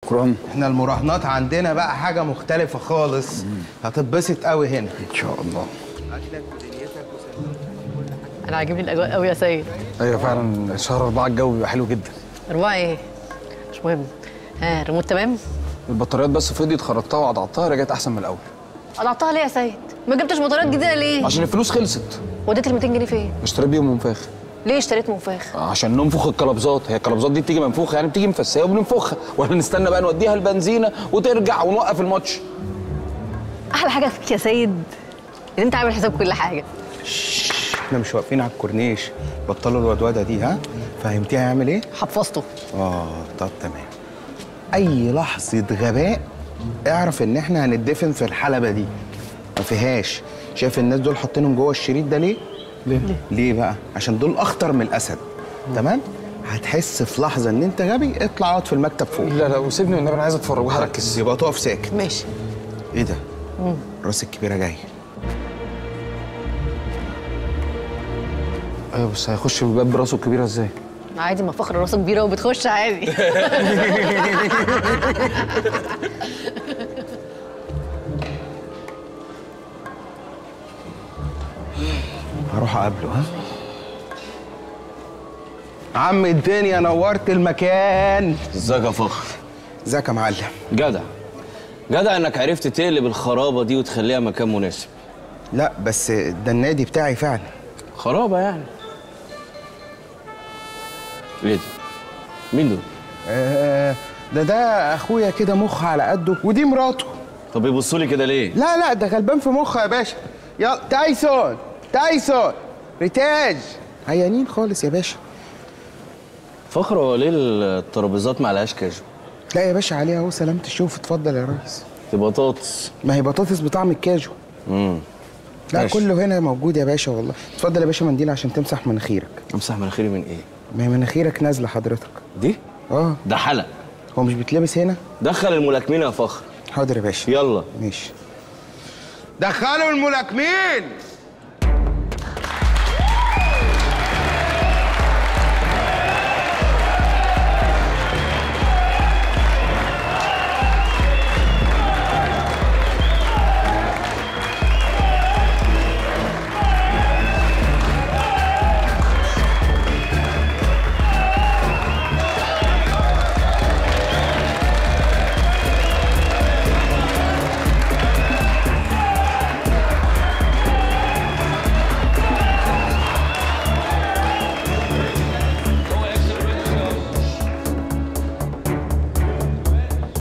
شكرا احنا المراهنات عندنا بقى حاجه مختلفه خالص هتتبسط قوي هنا ان شاء الله انا عاجبني الاجواء قوي يا سيد ايوه فعلا شهر أربعة الجو بيبقى حلو جدا اربعه ايه مش مهم ها الريموت تمام البطاريات بس فضيت خرجتها وقطعتها رجعت احسن من الاول قطعتها ليه يا سيد ما جبتش بطاريات جديده ليه عشان الفلوس خلصت وديت ال 200 جنيه فين اشتريت بيهم منفاخ ليه اشتريت منفاخ عشان ننفخ الكلبزات هي الكلبزات دي بتيجي منفوخه يعني بتيجي مفسيه وبننفخها ولا نستنى بقى نوديها البنزينه وترجع ونوقف الماتش احلى حاجه فيك يا سيد ان انت عامل حساب كل حاجه احنا مش واقفين على الكورنيش بطلوا الودوده دي ها فهمتيها هيعمل ايه حفظته اه طب تمام اي لحظه غباء اعرف ان احنا هندفن في الحلبه دي ما فيهاش شايف الناس دول حاطينهم جوه الشريط ده ليه ليه؟ ليه بقى عشان دول اخطر من الاسد تمام هتحس في لحظه ان انت غبي اطلع اقعد في المكتب فوق لا لا وسيبني والنبي انا عايز اتفرج وهركز يبقى تقف ساكت ماشي ايه ده الراس الكبيره جايه ايوه بس هيخش بالباب براسه الكبيره ازاي؟ عادي ما فخر راسه كبيره وبتخش عادي هروح اقابله ها عم الدنيا نورت المكان ازيك يا فخر ازيك يا معلم جدع جدع انك عرفت تقلب الخرابه دي وتخليها مكان مناسب لا بس ده النادي بتاعي فعلا خرابه يعني ايه ده مين دول آه، ده ده اخويا كده مخ على قده ودي مراته طب بيبصوا لي كده ليه لا لا ده غلبان في مخه يا باشا يلا تايسون تايسون ريتاج عيانين خالص يا باشا فخر هو ليه الترابيزات ما عليهاش كاجو لا يا باشا عليها اهو سلامة الشوف اتفضل يا ريس دي بطاطس ما هي بطاطس بطعم الكاجو امم لا ماشي. كله هنا موجود يا باشا والله اتفضل يا باشا منديل عشان تمسح مناخيرك امسح مناخيري من ايه ما هي مناخيرك نازله حضرتك دي اه ده حلق هو مش بيتلبس هنا دخل الملاكمين يا فخر حاضر يا باشا يلا ماشي دخلوا الملاكمين